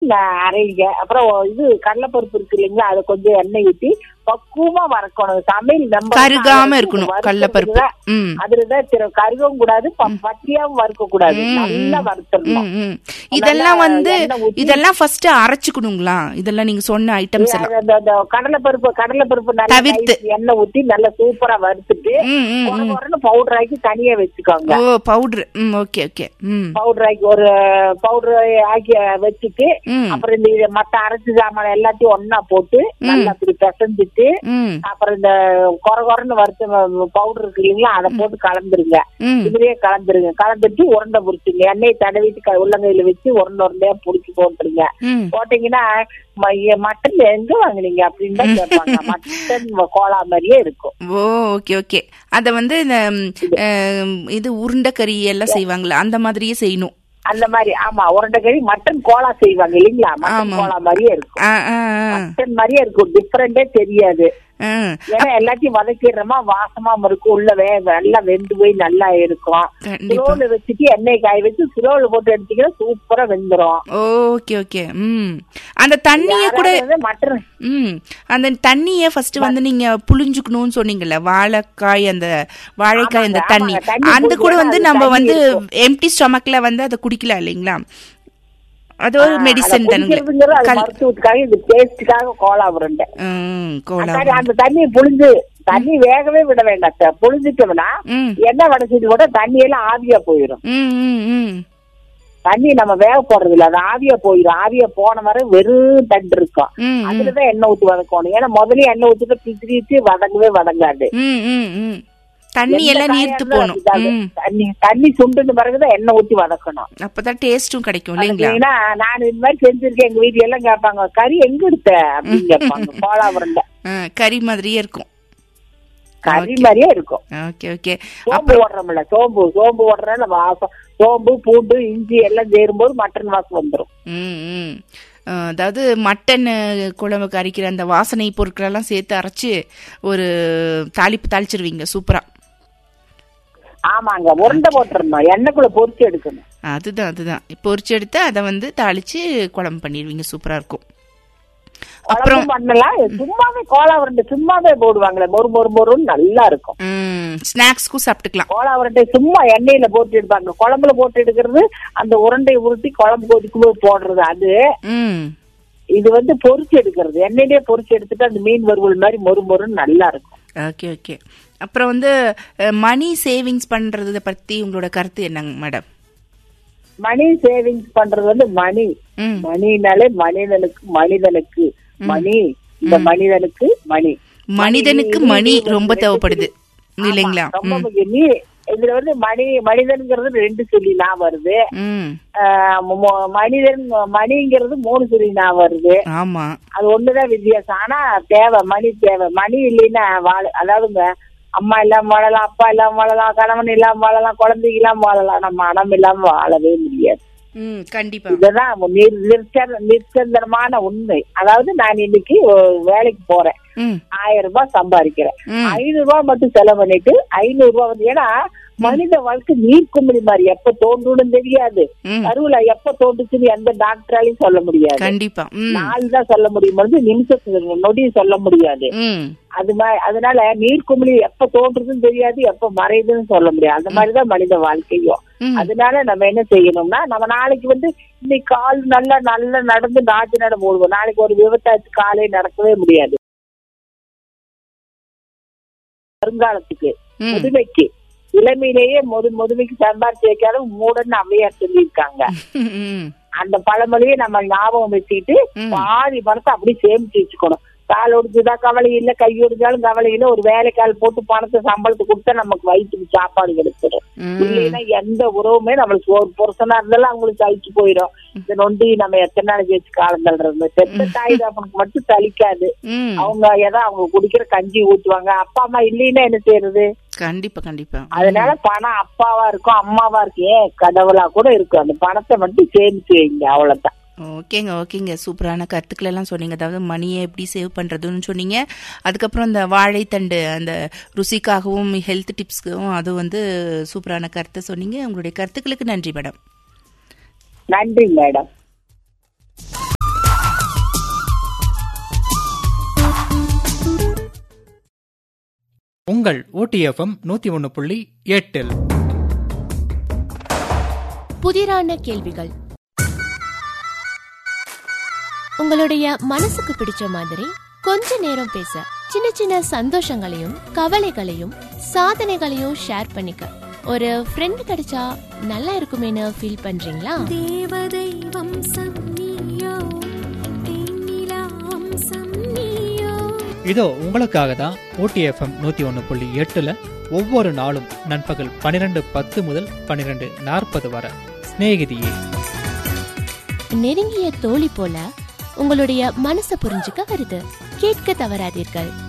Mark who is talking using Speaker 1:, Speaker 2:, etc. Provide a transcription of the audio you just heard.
Speaker 1: ந- அரைங்க அப்புறம் இது கடலைப்பருப்பு இருக்கு இல்லைங்களா அதை கொஞ்சம் எண்ணெய் ஊத்தி பக்குவமா வறக்கணும் சமையல் நம்ம
Speaker 2: கருகாம இருக்கணும் கடலப்பருப்பு ம்
Speaker 1: அதுலதான் திரு- கருகவும் கூடாது ப- பச்சையாவும் வறுக்க கூடாது
Speaker 2: ம்,
Speaker 1: நல்லா
Speaker 2: ம்,
Speaker 1: வறுத்துடணும்
Speaker 2: ம். இதெல்லாம்
Speaker 1: நல்லா
Speaker 2: வந்து
Speaker 1: எண்ணெய் ஊத்தி-
Speaker 2: இதெல்லாம் ஃபர்ஸ்ட் அரைச்சுக்கணுங்களா இதெல்லாம் நீங்க சொன்ன ஐட்டம்ஸ் எல்லாம்
Speaker 1: அந்த- அந்த கடலைப்பருப்பு கடலைப்பருப்பு நல்லா
Speaker 2: தவிர்த்து.
Speaker 1: நைஸ் எண்ணெய் ஊத்தி நல்லா சூப்பரா வறுத்துட்டு
Speaker 2: ம், ம், ம்.
Speaker 1: உடனே பவுடர் ஆக்கி தனியா வச்சுக்கோங்க
Speaker 2: ஓ பவுடர் ம் ஓகே ஓகே ம்
Speaker 1: பவுடர் ஆக்கி ஒரு பவுடர் ஆக்கி வச்சுட்டு
Speaker 2: ம்.
Speaker 1: அப்புறம் இந்த இது மத்த அரைச்சு சாமான எல்லாத்தையும் ஒண்ணா போட்டு நல்லா அப்படி பிசைஞ்சிட்டு
Speaker 2: ம்
Speaker 1: அப்புறம் இந்த கொர கொரன்னு வறுத்த பவுடர் இருக்கு இல்லைங்களா அதை போட்டு கலந்துருங்க
Speaker 2: ம்
Speaker 1: இதுலயே கலந்துருங்க கலந்துட்டு உருண்டை புடிச்சுங்க எண்ணெய் தடவிட்டு க- உள்ளங்கையில வச்சு உருண்டை உருண்டையா புடிச்சு போட்டுருங்க
Speaker 2: ம்
Speaker 1: போட்டீங்கன்னா ம- எ- மட்டன் எங்க வாங்குனீங்க அப்படின்னு தான் கேட்பாங்க மட்டன் கோலா மாதிரியே இருக்கும்
Speaker 2: ஓ ஓகே ஓகே அத வந்து இந்த ம், அம், இது உருண்டை கறி எல்லாம் செய்வாங்கல்ல அந்த மாதிரியே செய்யணும்
Speaker 1: அந்த மாதிரி ஆமா உருண்டை கறி மட்டன் கோலா செய்வாங்க இல்லைங்களா மட்டன்
Speaker 2: ஆமா.
Speaker 1: கோலா மாதிரியே இருக்கும்
Speaker 2: ஆ ஆ ஆ,
Speaker 1: மட்டன் மாதிரியே இருக்கும் டிஃபரெண்டே தெரியாது
Speaker 2: ஆ.
Speaker 1: ஏன்னா எல்லாத்தையும் வதக்கிடுறோமா வாசமா இருக்கும் உள்ள வே நல்லா வெந்து போய் நல்லா இருக்கும்
Speaker 2: கண்டிப்பா
Speaker 1: ஸ்லோல வச்சுட்டு எண்ணெய் காய வச்சு ஸ்லோல போட்டு எடுத்தீங்கன்னா சூப்பரா வெந்துரும்
Speaker 2: ஓகே ஓகே ம் அந்த தண்ணிய கூட
Speaker 1: யாராவது வந்து மட்டன்
Speaker 2: ம் அந்த தண்ணிய ஃபர்ஸ்ட் வந்து நீங்க புளிஞ்சுக்கணும்னு சொன்னீங்கல்ல வாழைக்காய் அந்த வாழைக்காய் அந்த
Speaker 1: ஆமாங்க,
Speaker 2: தண்ணி
Speaker 1: ஆமாங்க. தண்ணி
Speaker 2: அந்த கூட
Speaker 1: புளிஞ்சா
Speaker 2: வந்து
Speaker 1: அது
Speaker 2: நம்ம
Speaker 1: தண்ணி
Speaker 2: வந்து
Speaker 1: இருக்கும்.
Speaker 2: எம்டி ஸ்டொமக்ல வந்து அதை குடிக்கலாம் இல்லைங்களா அது ஒரு
Speaker 1: ஆ,
Speaker 2: மெடிசன்
Speaker 1: அதை
Speaker 2: தானுங்களே
Speaker 1: குடிக்கிறதுங்கிறது அது
Speaker 2: கல்
Speaker 1: மருத்துவத்துக்காக இது டேஸ்டுக்காக கோலா உருண்டை
Speaker 2: ம் கோலா
Speaker 1: அந்த அந்த தண்ணியை புளிஞ்சு தண்ணி வேகவே விட வேண்டாம் சார் புளிஞ்சிட்டோம்னா
Speaker 2: ம்
Speaker 1: எண்ணெய் வடைச்சிட்டு கூட தண்ணி எல்லாம் ஆவியா போயிடும்
Speaker 2: ம் ம் ம்
Speaker 1: தண்ணி நம்ம வேக போடுறது இல்ல அது ஆவியா போயிடும் ஆவியா போன வரை வெறும் தண்டு இருக்கும்
Speaker 2: ம் ம்
Speaker 1: அதுலதான் எண்ணெய் ஊத்தி வதக்கணும் ஏன்னா முதல்ல எண்ணெய் ஊத்திட்டு பிரிச்சு வதங்கவே வதங்காது
Speaker 2: ம் ம் ம் தண்ணி
Speaker 1: எந்த
Speaker 2: எல்லாம்
Speaker 1: காயா
Speaker 2: நீர்த்து
Speaker 1: இருந்தாலும்
Speaker 2: போகணும்
Speaker 1: அப்படிதான்.
Speaker 2: ம்
Speaker 1: தண்ணி தண்ணி சுண்டுன பிறகுதான் எண்ணெய் ஊத்தி வதக்கணும்
Speaker 2: அப்பதான் டேஸ்டும் கிடைக்கும் இல்லைங்களா
Speaker 1: ஏன்னா நான் இந்த மாதிரி செஞ்சிருக்கேன் எங்க வீட்டுல எல்லாம் கேட்பாங்க கறி எங்க எடுத்த அப்படின்னு கேட்பாங்க கோலா உருண்டை
Speaker 2: ஆ, கறி மாதிரியே இருக்கும்
Speaker 1: கறி மாதிரியே இருக்கும்
Speaker 2: ஓகே ஓகே
Speaker 1: சோம்பு ஓடுறோம்ல சோம்பு சோம்பு ஓடுறதுனால வாசம் சோம்பு பூண்டு இஞ்சி எல்லாம் சேரும்போது மட்டன் வாசம் வந்துரும்
Speaker 2: ம் ம் அஹ், அதாவது மட்டன் அஹ், குழம்புக்கு அரைக்கிற அந்த வாசனை பொருட்களெல்லாம் சேர்த்து அரைச்சு ஒரு தாளிப்பு தாளிச்சிருவீங்க சூப்பரா
Speaker 1: ஆமாங்க உருண்டை போட்டுறணும் எண்ணெய்க்குள்ள பொரிச்சு எடுக்கணும்
Speaker 2: அதுதான் அதுதான் பொரிச்சு எடுத்து அதை வந்து தாளிச்சு குழம்பு பண்ணிடுவீங்க சூப்பரா இருக்கும் அப்புறம்
Speaker 1: குழம்பும் பண்ணலாம் சும்மாவே கோலா உருண்டை சும்மாவே போடுவாங்களே மொறு மொறு மொறுன்னு நல்லா இருக்கும்
Speaker 2: ம் ஸ்நாக்ஸ்க்கும் சாப்பிட்டுக்கலாம்
Speaker 1: கோலா உருண்டை சும்மா எண்ணெயில போட்டு எடுப்பாங்க குழம்புல போட்டு எடுக்கிறது அந்த உருண்டையை உருட்டி குழம்பு கொதிக்கும்போது போடுறது அது
Speaker 2: ம்
Speaker 1: இது வந்து பொரிச்சு எடுக்கிறது எண்ணெயிலே பொரிச்சு எடுத்துட்டு அந்த மீன் வறுவல் மாதிரி மொறு மொறுன்னு நல்லா இருக்கும்
Speaker 2: ஓகே ஓகே அப்புறம் வந்து மணி சேவிங்ஸ் பண்றத பத்தி உங்களோட கருத்து என்னங்க மேடம்
Speaker 1: மணி சேவிங்ஸ் பண்றது வந்து மணி
Speaker 2: ம்
Speaker 1: மணினாலே மனிதனுக்கு மனிதனுக்கு மணி இந்த மனிதனுக்கு மணி
Speaker 2: மனிதனுக்கு மணி ரொம்ப தேவைப்படுது இல்லைங்களா
Speaker 1: ரொம்ப முக்கியம். நீ இதுல வந்து மணி மனிதன்ங்கிறது ரெண்டு சொல்லி நான் வருது
Speaker 2: ம்
Speaker 1: ஆஹ் மொ- மனிதன் மணிங்கிறது மூணு சொல்லி நான் வருது
Speaker 2: ஆமா
Speaker 1: அது ஒண்ணுதான் வித்தியாசம் ஆனா தேவை மணி தேவை மணி இல்லைன்னா வாழ அதாவதுங்க அம்மா இல்லாம வாழலாம் அப்பா இல்லாம வாழலாம் கணவன் இல்லாம வாழலாம் குழந்தைங்க இல்லாம வாழலாம் நம்ம மனம் இல்லாம வாழவே முடியாது
Speaker 2: ம் கண்டிப்பா
Speaker 1: இதுதான் நிர்- நிர்ச்ச- நிர்ச்சந்தரமான உண்மை அதாவது நான் இன்னைக்கு ஒரு வேலைக்கு போறேன்
Speaker 2: ம்
Speaker 1: ஆயிரம் ரூபாய் சம்பாதிக்கிறேன்
Speaker 2: ம்
Speaker 1: ஐநூறு ரூபாய் மட்டும் செலவு பண்ணிட்டு ஐநூறு ரூபாய் வந்து ஏன்னா மனித வாழ்க்கை நீர்க்குமிழி மாதிரி எப்ப தோன்றுன்னு தெரியாது
Speaker 2: ம்
Speaker 1: கருவுல எப்ப தோன்றுச்சுன்னு எந்த டாக்டராலையும் சொல்ல முடியாது
Speaker 2: கண்டிப்பா ம்
Speaker 1: நாள் தான் சொல்ல முடியும் பொழுது நிமிஷத்துக்கு நொடி சொல்ல முடியாது
Speaker 2: ம்
Speaker 1: அது மாதிரி அதனால நீர்க்குமிழி எப்ப தோன்றுதுன்னு தெரியாது எப்ப மறையுதுன்னு சொல்ல முடியாது அந்த மாதிரிதான் மனித வாழ்க்கையும்
Speaker 2: ம்
Speaker 1: அதனால நம்ம என்ன செய்யணும்னா நம்ம நாளைக்கு வந்து இன்னைக்கு கால் நல்லா நல்லா நடந்து நாட்டு நட போடுவோம் நாளைக்கு ஒரு விபத்தாச்சு காலே நடக்கவே முடியாது வருங்காலத்துக்கு
Speaker 2: ம்
Speaker 1: முதுமைக்கு இளமையிலேயே முது முதுமைக்கு சம்பாரிச்சு வைக்காத மூடன்னு அவ்வையார் சொல்லியிருக்காங்க
Speaker 2: ம்
Speaker 1: அந்த பழமொழியை நம்ம ஞாபகம் வச்சுக்கிட்டு
Speaker 2: ம்.
Speaker 1: பாதி பணத்தை அப்படியே சேமிச்சு வச்சுக்கணும் கால் ஒடிச்சுதா கவலை இல்ல கை ஒடிச்சாலும் கவலை இல்ல ஒரு வேலைக்கால் போட்டு பணத்தை சம்பளத்தை கொடுத்தா நமக்கு வயிற்றுக்கு சாப்பாடு கிடைச்சிடும்
Speaker 2: ம்
Speaker 1: இல்லைன்னா எந்த உறவுமே நம்மளுக்கு ஒரு புருஷனா இருந்தாலும் அவங்களுக்கு சலிச்சு போயிடும் இந்த நொண்டி நம்ம எத்தனை நாளைக்கு வச்சு காலம் தள்ளுறது செத்த தாய் தகப்பனுக்கு மட்டும் சலிக்காது
Speaker 2: ம்
Speaker 1: அவங்க ஏதோ அவங்க குடிக்கிற கஞ்சி ஊத்துவாங்க அப்பா அம்மா இல்லைன்னா என்ன செய்யறது
Speaker 2: கண்டிப்பா கண்டிப்பா
Speaker 1: அதனால பணம் அப்பாவா இருக்கும் அம்மாவா இருக்கும் ஏன் கடவுளா கூட இருக்கும் அந்த பணத்தை மட்டும் சேமிச்சு வைங்க அவ்வளவுதான்
Speaker 2: ஓகேங்க ஓகேங்க சூப்பரான கருத்துக்கள் எல்லாம் சொன்னீங்க அதாவது மணியை எப்படி சேவ் பண்றதுன்னு சொன்னீங்க அதுக்கப்புறம் இந்த வாழைத்தண்டு அந்த ருசிக்காகவும் ஹெல்த் டிப்ஸ்க்கும் அது வந்து சூப்பரான கருத்தை சொன்னீங்க உங்களுடைய கருத்துக்களுக்கு நன்றி மேடம்
Speaker 1: நன்றி மேடம்
Speaker 3: உங்கள் ஓடிஎஃப்எம் நூத்தி ஒன்னு புள்ளி எட்டில்
Speaker 4: புதிரான கேள்விகள் உங்களுடைய மனசுக்கு பிடிச்ச மாதிரி கொஞ்ச நேரம் பேச சின்ன சின்ன சந்தோஷங்களையும் கவலைகளையும் சாதனைகளையும் ஷேர் பண்ணிக்க ஒரு ஃப்ரெண்ட் கிடைச்சா நல்லா இருக்குமேனு ஃபீல் பண்றீங்களா
Speaker 5: தேவதை வம்சம் நீயோ தேனிலா வம்சம் நீயோ
Speaker 3: இதோ உங்களுக்காக தான் ஓடிஎஃப்எம் நூத்தி ஒன்னு புள்ளி எட்டுல ஒவ்வொரு நாளும் நண்பகல் பன்னிரெண்டு பத்து முதல் பன்னிரெண்டு நாற்பது வரை சிநேகிதியே
Speaker 4: நெருங்கிய தோழி போல உங்களுடைய மனசை புரிஞ்சுக்க வருது கேட்க தவறாதீர்கள்